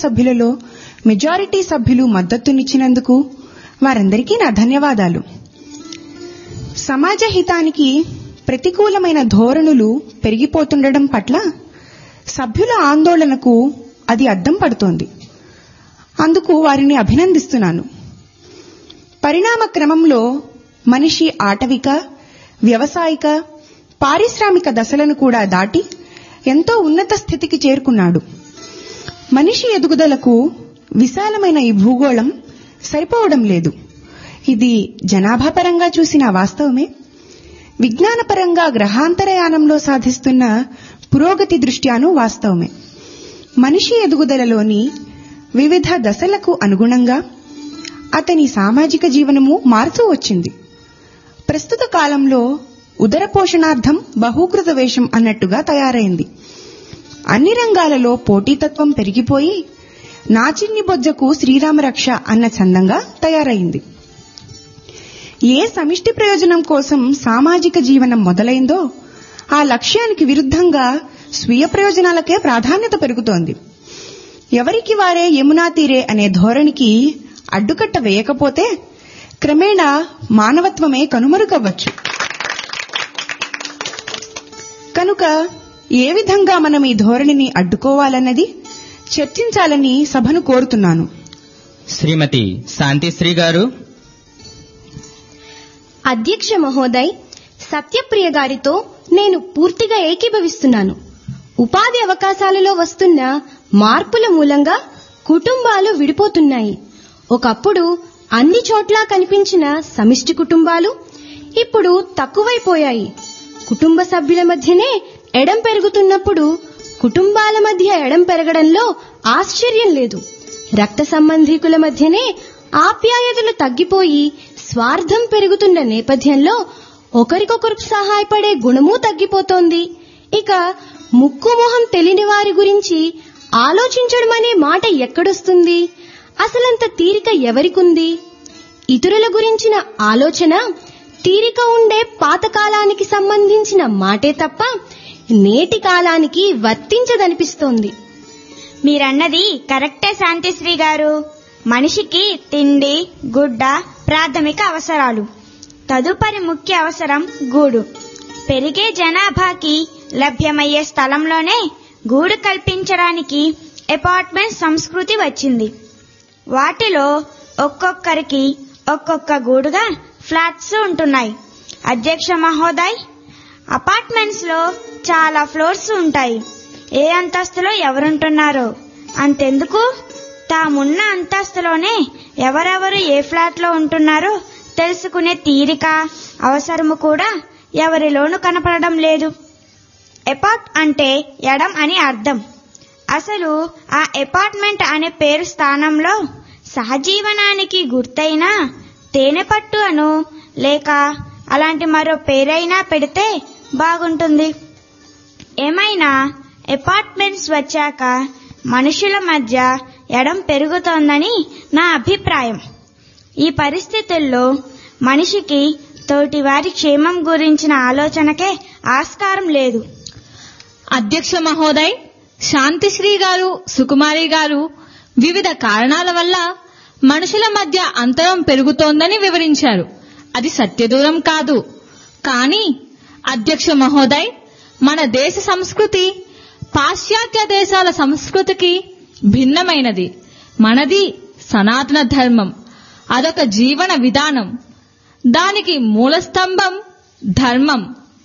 సభ్యులలో majority సభ్యులు మద్దతునిచ్చినందుకు వారందరికీ నా ధన్యవాదాలు సమాజ హితానికి ప్రతికూలమైన ధోరణులు పెరిగిపోతుండడం పట్ల సభ్యుల ఆందోళనకు అది అద్దం పడుతోంది అందుకు వారిని అభినందిస్తున్నాను పరిణామ క్రమంలో మనిషి ఆటవిక వ్యవసాయిక పారిశ్రామిక దశలను కూడా దాటి ఎంతో ఉన్నత స్థితికి చేరుకున్నాడు మనిషి ఎదుగుదలకు విశాలమైన ఈ భూగోళం సరిపోవడం లేదు ఇది జనాభాపరంగా చూసిన వాస్తవమే విజ్ఞానపరంగా గ్రహాంతరయానంలో సాధిస్తున్న పురోగతి దృష్ట్యాను వాస్తవమే మనిషి ఎదుగుదలలోని వివిధ దశలకు అనుగుణంగా అతని సామాజిక జీవనము మారుతూ వచ్చింది ప్రస్తుత కాలంలో ఉదర పోషణార్థం బహూకృత వేషం అన్నట్టుగా తయారైంది అన్ని రంగాలలో పోటీతత్వం పెరిగిపోయి నాచిన్ని బొజ్జకు శ్రీరామరక్ష అన్న చందంగా తయారైంది ఏ సమిష్టి ప్రయోజనం కోసం సామాజిక జీవనం మొదలైందో ఆ లక్ష్యానికి విరుద్ధంగా స్వీయ ప్రయోజనాలకే ప్రాధాన్యత పెరుగుతోంది ఎవరికి వారే యమునా తీరే అనే ధోరణికి అడ్డుకట్ట వేయకపోతే క్రమేణా మానవత్వమే కనుమరుగవ్వచ్చు కనుక ఏ విధంగా మనం ఈ ధోరణిని అడ్డుకోవాలన్నది చర్చించాలని సభను కోరుతున్నాను శ్రీమతి శాంతిశ్రీ గారు అధ్యక్ష మహోదయ్ సత్యప్రియ గారితో నేను పూర్తిగా ఏకీభవిస్తున్నాను ఉపాధి అవకాశాలలో వస్తున్న మార్పుల మూలంగా కుటుంబాలు విడిపోతున్నాయి ఒకప్పుడు అన్ని చోట్ల కనిపించిన సమిష్టి కుటుంబాలు ఇప్పుడు తక్కువైపోయాయి కుటుంబ సభ్యుల మధ్యనే ఎడం పెరుగుతున్నప్పుడు కుటుంబాల మధ్య ఎడం పెరగడంలో ఆశ్చర్యం లేదు రక్త సంబంధీకుల మధ్యనే ఆప్యాయతలు తగ్గిపోయి స్వార్థం పెరుగుతున్న నేపథ్యంలో ఒకరికొకరు సహాయపడే గుణమూ తగ్గిపోతోంది ఇక ముక్కు మొహం తెలియని వారి గురించి ఆలోచించడం అనే మాట ఎక్కడొస్తుంది అసలంత తీరిక ఎవరికుంది ఇతరుల గురించిన ఆలోచన తీరిక ఉండే పాతకాలానికి సంబంధించిన మాటే తప్ప నేటి కాలానికి వర్తించదనిపిస్తోంది మీరన్నది కరెక్టే శాంతిశ్రీ గారు మనిషికి తిండి గుడ్డ ప్రాథమిక అవసరాలు తదుపరి ముఖ్య అవసరం గూడు పెరిగే జనాభాకి లభ్యమయ్యే స్థలంలోనే గూడు కల్పించడానికి అపార్ట్మెంట్ సంస్కృతి వచ్చింది వాటిలో ఒక్కొక్కరికి ఒక్కొక్క గూడుగా ఫ్లాట్స్ ఉంటున్నాయి అధ్యక్ష మహోదయ్ అపార్ట్మెంట్స్ లో చాలా ఫ్లోర్స్ ఉంటాయి ఏ అంతస్తులో ఎవరుంటున్నారో అంతెందుకు తామున్న అంతస్తులోనే ఎవరెవరు ఏ ఫ్లాట్ లో ఉంటున్నారో తెలుసుకునే తీరిక అవసరము కూడా ఎవరిలోనూ కనపడడం లేదు అపార్ట్ అంటే ఎడం అని అర్థం అసలు ఆ అపార్ట్మెంట్ అనే పేరు స్థానంలో సహజీవనానికి గుర్తైన తేనెపట్టు అను లేక అలాంటి మరో పేరైనా పెడితే బాగుంటుంది ఏమైనా అపార్ట్మెంట్స్ వచ్చాక మనుషుల మధ్య ఎడం పెరుగుతోందని నా అభిప్రాయం ఈ పరిస్థితుల్లో మనిషికి తోటివారి క్షేమం గురించిన ఆలోచనకే ఆస్కారం లేదు అధ్యక్ష మహోదయ్ శాంతిశ్రీ గారు సుకుమారి గారు వివిధ కారణాల వల్ల మనుషుల మధ్య అంతరం పెరుగుతోందని వివరించారు అది సత్యదూరం కాదు కానీ అధ్యక్ష మహోదయ్ మన దేశ సంస్కృతి పాశ్చాత్య దేశాల సంస్కృతికి భిన్నమైనది మనది సనాతన ధర్మం అదొక జీవన విధానం దానికి మూలస్తంభం ధర్మం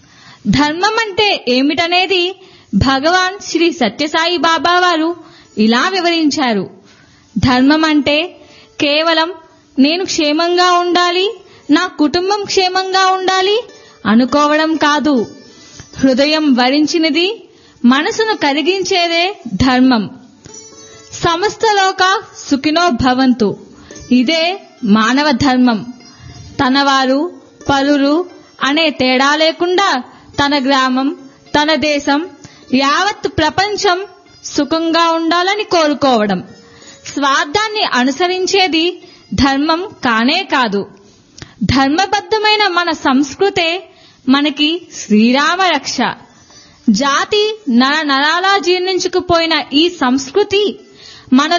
ధర్మం అంటే ఏమిటనేది భగవాన్ శ్రీ సత్యసాయి బాబా వారు ఇలా వివరించారు ధర్మం అంటే కేవలం నేను క్షేమంగా ఉండాలి నా కుటుంబం క్షేమంగా ఉండాలి అనుకోవడం కాదు హృదయం వరించినది మనసును కరిగించేదే ధర్మం సమస్తలోక సుఖినో భవంతు ఇదే మానవ ధర్మం తనవారు పలురు అనే తేడా లేకుండా తన గ్రామం తన దేశం యావత్ ప్రపంచం సుఖంగా ఉండాలని కోరుకోవడం స్వార్థాన్ని అనుసరించేది ధర్మం కానే కాదు ధర్మబద్ధమైన మన సంస్కృతే మనకి శ్రీరామ రక్ష జాతి నర నరాలా జీర్ణించుకుపోయిన ఈ సంస్కృతి మన